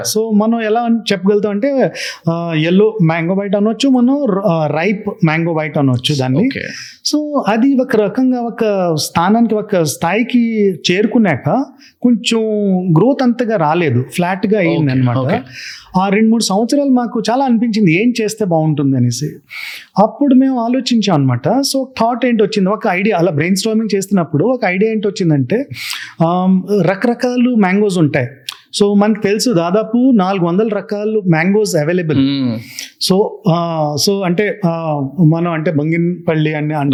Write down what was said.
So మనం ఎలా అని చెప్పగలుగుతాం అంటే ఎల్లో మ్యాంగో బైట్ అనొచ్చు మనం రైప్ మ్యాంగో బైట్ అనొచ్చు దాన్ని ఓకే సో అది ఒక రకంగా ఒక స్థానానికి ఒక స్థాయికి చేరుకున్నాక కొంచెం గ్రోత్ అంతగా రాలేదు ఫ్లాట్గా అయింది Okay, అనమాట okay. ఆ రెండు మూడు సంవత్సరాలు మాకు చాలా అనిపించింది ఏం చేస్తే బాగుంటుంది అనేసి అప్పుడు మేము ఆలోచించాం అనమాట సో థాట్ ఏంటి వచ్చింది ఒక ఐడియా అలా బ్రెయిన్ స్టార్మింగ్ చేస్తున్నప్పుడు ఒక ఐడియా ఏంటి వచ్చిందంటే ఆమ్, రకరకాలు మ్యాంగోస్ ఉంటాయి సో మనకు తెలుసు దాదాపు నాలుగు వందల రకాలు mangoes available hmm. So uh, so అంటే ఆ, మనం అంటే బంగినపల్లి అని